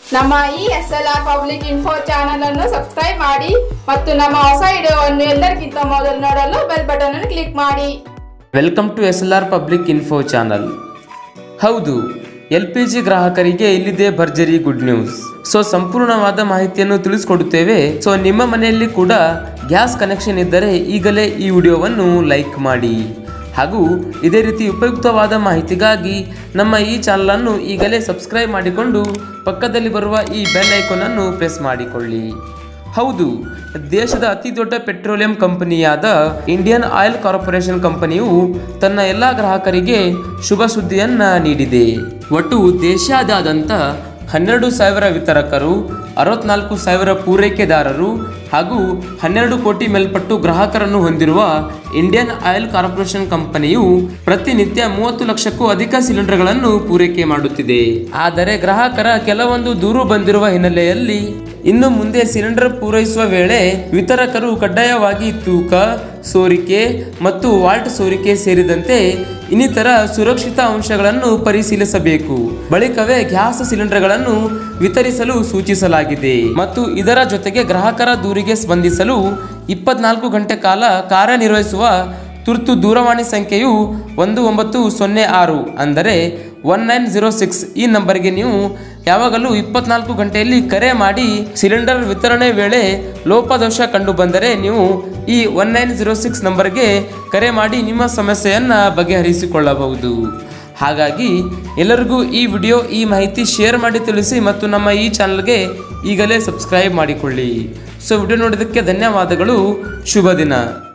ನಮ್ಮ ಈ S L R public info channel ಅನ್ನು ಸಬ್ಸ್ಕ್ರೈಬ್ ಮಾಡಿ ಮತ್ತು ನಮ್ಮ ಹೊಸ ವಿಡಿಯೋವನ್ನು ಎಲ್ಲರಿಗಿಂತ ಮೊದಲು ನೋಡಲು ಬೆಲ್ ಬಟನ್ ಅನ್ನು ಕ್ಲಿಕ್ ಮಾಡಿ welcome to S L R public info channel ಹೌದು ಎಲ್ ಪಿ ಜಿ ಗ್ರಾಹಕರಿಗೆ ಇಲ್ಲಿದೆ ಭರ್ಜರಿ ಗುಡ್ ನ್ಯೂಸ್ ಸೊ ಸಂಪೂರ್ಣವಾದ ಮಾಹಿತಿಯನ್ನು ತಿಳಿಸ್ಕೊಡುತ್ತೇವೆ ಸೊ ನಿಮ್ಮ ಮನೆಯಲ್ಲಿ ಕೂಡ ಗ್ಯಾಸ್ ಕನೆಕ್ಷನ್ ಇದ್ದರೆ ಈಗಲೇ ಈ ವಿಡಿಯೋವನ್ನು ಲೈಕ್ ಮಾಡಿ ಹಾಗೂ ಇದೇ ರೀತಿ ಉಪಯುಕ್ತವಾದ ಮಾಹಿತಿಗಾಗಿ ನಮ್ಮ ಈ ಚಾನಲನ್ನು ಈಗಲೇ ಸಬ್ಸ್ಕ್ರೈಬ್ ಮಾಡಿಕೊಂಡು ಪಕ್ಕದಲ್ಲಿ ಬರುವ ಈ ಬೆಲ್ ಐಕಾನನ್ನು ಪ್ರೆಸ್ ಮಾಡಿಕೊಳ್ಳಿ ಹೌದು ದೇಶದ ಅತಿ ದೊಡ್ಡ ಪೆಟ್ರೋಲಿಯಂ ಕಂಪನಿಯಾದ ಇಂಡಿಯನ್ ಆಯಿಲ್ ಕಾರ್ಪೊರೇಷನ್ ಕಂಪನಿಯು ತನ್ನ ಎಲ್ಲ ಗ್ರಾಹಕರಿಗೆ ಶುಭ ಸುದ್ದಿಯನ್ನ ನೀಡಿದೆ ಒಟ್ಟು ದೇಶಾದ್ಯಂತ ಹನ್ನೆರಡು ಸಾವಿರ ವಿತರಕರು ಅರವತ್ನಾಲ್ಕು ಸಾವಿರ ಪೂರೈಕೆದಾರರು ಹಾಗೂ ಹನ್ನೆರಡು ಕೋಟಿ ಮೇಲ್ಪಟ್ಟು ಗ್ರಾಹಕರನ್ನು ಹೊಂದಿರುವ ಇಂಡಿಯನ್ ಆಯಿಲ್ ಕಾರ್ಪೊರೇಷನ್ ಕಂಪನಿಯು ಪ್ರತಿನಿತ್ಯ ಮೂವತ್ತು ಲಕ್ಷಕ್ಕೂ ಅಧಿಕ ಸಿಲಿಂಡರ್ಗಳನ್ನು ಪೂರೈಕೆ ಮಾಡುತ್ತಿದೆ ಆದರೆ ಗ್ರಾಹಕರ ಕೆಲವೊಂದು ದೂರು ಬಂದಿರುವ ಹಿನ್ನೆಲೆಯಲ್ಲಿ ಇನ್ನು ಮುಂದೆ ಸಿಲಿಂಡರ್ ಪೂರೈಸುವ ವೇಳೆ ವಿತರಕರು ಕಡ್ಡಾಯವಾಗಿ ತೂಕ ಸೋರಿಕೆ ಮತ್ತು ವಾಲ್ಟ್ ಸೋರಿಕೆ ಸೇರಿದಂತೆ ಇನ್ನಿತರ ಸುರಕ್ಷಿತ ಅಂಶಗಳನ್ನು ಪರಿಶೀಲಿಸಬೇಕು ಬಳಿಕವೇ ಗ್ಯಾಸ್ ಸಿಲಿಂಡರ್ಗಳನ್ನು ವಿತರಿಸಲು ಸೂಚಿಸಲಾಗಿದೆ ಮತ್ತು ಇದರ ಜೊತೆಗೆ ಗ್ರಾಹಕರ ದೂರಿಗೆ ಸ್ಪಂದಿಸಲು ಇಪ್ಪತ್ನಾಲ್ಕು ಗಂಟೆ ಕಾಲ ಕಾರ್ಯನಿರ್ವಹಿಸುವ ತುರ್ತು ದೂರವಾಣಿ ಸಂಖ್ಯೆಯು ಒಂದು ಒಂಬತ್ತು ಸೊನ್ನೆ ಆರು ಅಂದರೆ ಒನ್ ನೈನ್ ಜೀರೋ ಸಿಕ್ಸ್ ಈ ನಂಬರ್ಗೆ ನೀವು ಯಾವಾಗಲೂ ಇಪ್ಪತ್ನಾಲ್ಕು ಗಂಟೆಯಲ್ಲಿ ಕರೆ ಮಾಡಿ ಸಿಲಿಂಡರ್ ವಿತರಣೆ ವೇಳೆ ಲೋಪದೋಷ ಕಂಡು ಬಂದರೆ ನೀವು ಈ ಒನ್ ನೈನ್ ಜೀರೋ ಸಿಕ್ಸ್ ನಂಬರ್ಗೆ ಕರೆ ಮಾಡಿ ನಿಮ್ಮ ಸಮಸ್ಯೆಯನ್ನು ಬಗೆಹರಿಸಿಕೊಳ್ಳಬಹುದು ಹಾಗಾಗಿ ಎಲ್ಲರಿಗೂ ಈ ವಿಡಿಯೋ ಈ ಮಾಹಿತಿ ಶೇರ್ ಮಾಡಿ ತಿಳಿಸಿ ಮತ್ತು ನಮ್ಮ ಈ ಚಾನಲ್ಗೆ ಈಗಲೇ ಸಬ್ಸ್ಕ್ರೈಬ್ ಮಾಡಿಕೊಳ್ಳಿ ಸೊ ವಿಡಿಯೋ ನೋಡೋದಕ್ಕೆ ಧನ್ಯವಾದಗಳು ಶುಭ ದಿನ